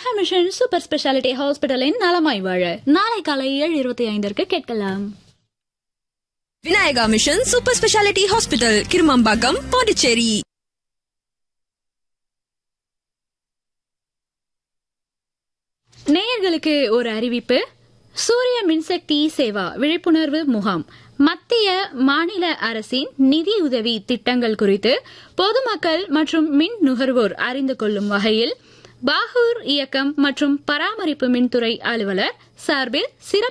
Vinayaka mission super speciality ஹாஸ்பிட்டலின் நலமாய் வாழ நாளை காலை ஏழு இருபத்தி ஐந்திற்கு கேட்கலாம் Vinayaka mission super speciality hospital Kirumambakkam Pondicherry நேயர்களுக்கு ஒரு அறிவிப்பு சூரிய மின்சக்தி சேவா விழிப்புணர்வு முகாம் மத்திய மாநில அரசின் நிதியுதவி திட்டங்கள் குறித்து பொதுமக்கள் மற்றும் மின் நுகர்வோர் அறிந்து கொள்ளும் வகையில் பாகூர் இயக்கம் மற்றும் பராமரிப்பு மின்துறை அலுவலர் சார்பில் சிறப்பு